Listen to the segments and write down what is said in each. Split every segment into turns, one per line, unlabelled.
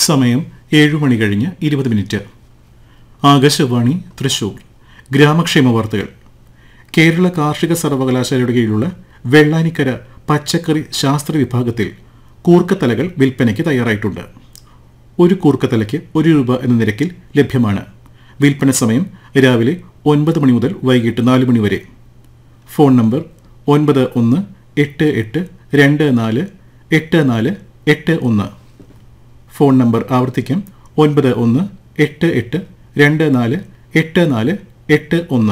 സമയം ഏഴു മണി കഴിഞ്ഞ് ഇരുപത് മിനിറ്റ് ആകാശവാണി തൃശൂർ ഗ്രാമക്ഷേമ വാർത്തകൾ കേരള കാർഷിക സർവകലാശാലയുടെ കീഴിലുള്ള വെള്ളാനിക്കര പച്ചക്കറി ശാസ്ത്ര വിഭാഗത്തിൽ കൂർക്കത്തലകൾ വിൽപ്പനയ്ക്ക് തയ്യാറായിട്ടുണ്ട് ഒരു കൂർക്കത്തലയ്ക്ക് ഒരു രൂപ എന്ന നിരക്കിൽ ലഭ്യമാണ് വിൽപ്പന സമയം രാവിലെ ഒൻപത് മണി മുതൽ വൈകിട്ട് നാല് മണി വരെ ഫോൺ നമ്പർ ഒൻപത് ഒന്ന് എട്ട് എട്ട് രണ്ട് നാല് എട്ട് നാല് എട്ട് ഒന്ന് ഫോൺ നമ്പർ ആവർത്തിക്കാം ഒൻപത് ഒന്ന് എട്ട് എട്ട് രണ്ട് നാല് എട്ട് നാല് എട്ട് ഒന്ന്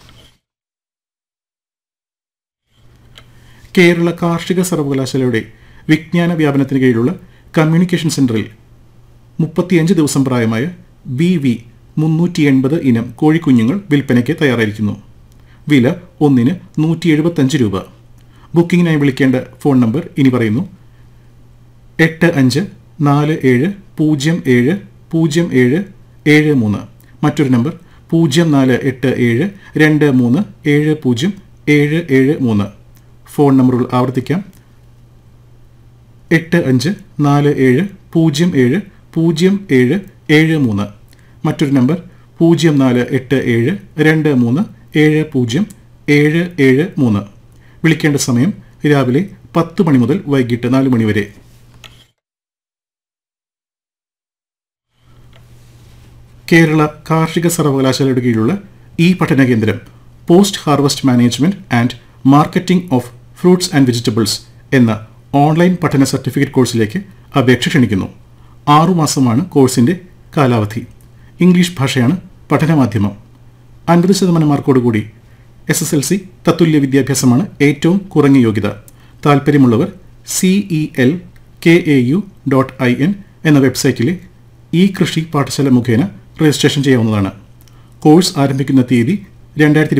കേരള കാർഷിക സർവകലാശാലയുടെ വിജ്ഞാന വ്യാപനത്തിന് കീഴിലുള്ള കമ്മ്യൂണിക്കേഷൻ സെന്ററിൽ മുപ്പത്തിയഞ്ച് ദിവസം പ്രായമായ ബി വി മുന്നൂറ്റി എൺപത് ഇനം കോഴിക്കുഞ്ഞുങ്ങൾ വിൽപ്പനയ്ക്ക് തയ്യാറായിരിക്കുന്നു വില ഒന്നിന് നൂറ്റി എഴുപത്തഞ്ച് രൂപ ബുക്കിംഗിനായി വിളിക്കേണ്ട ഫോൺ നമ്പർ ഇനി പറയുന്നു എട്ട് അഞ്ച് നാല് ഏഴ് പൂജ്യം ഏഴ് പൂജ്യം ഏഴ് ഏഴ് മൂന്ന് മറ്റൊരു നമ്പർ പൂജ്യം നാല് എട്ട് ഏഴ് രണ്ട് മൂന്ന് ഏഴ് പൂജ്യം ഏഴ് ഏഴ് മൂന്ന് ഫോൺ നമ്പറുകൾ ആവർത്തിക്കാം എട്ട് അഞ്ച് നാല് ഏഴ് പൂജ്യം ഏഴ് പൂജ്യം ഏഴ് ഏഴ് മൂന്ന് മറ്റൊരു നമ്പർ പൂജ്യം നാല് എട്ട് ഏഴ് രണ്ട് മൂന്ന് ഏഴ് പൂജ്യം ഏഴ് ഏഴ് മൂന്ന് വിളിക്കേണ്ട സമയം രാവിലെ പത്ത് മണി മുതൽ വൈകിട്ട് നാല് മണി വരെ കേരള കാർഷിക സർവകലാശാലയുടെ കീഴിലുള്ള ഈ പഠന കേന്ദ്രം post harvest management and marketing of fruits and vegetables എന്ന ഓൺലൈൻ പഠന സർട്ടിഫിക്കറ്റ് കോഴ്സിലേക്ക് അപേക്ഷ ക്ഷണിക്കുന്നു ആറുമാസമാണ് കോഴ്സിന്റെ കാലാവധി ഇംഗ്ലീഷ് ഭാഷയാണ് പഠനമാധ്യമം അൻപത് ശതമാനം മാർക്കോടുകൂടി എസ് എസ് എൽ സി തത്തുല്യ വിദ്യാഭ്യാസമാണ് ഏറ്റവും കുറഞ്ഞ യോഗ്യത താൽപ്പര്യമുള്ളവർ C E L K A U dot I N എന്ന വെബ്സൈറ്റിലെ ഇ കൃഷി പാഠശാല മുഖേന രജിസ്ട്രേഷൻ ചെയ്യാവുന്നതാണ് കോഴ്സ് ആരംഭിക്കുന്ന തീയതി രണ്ടായിരത്തി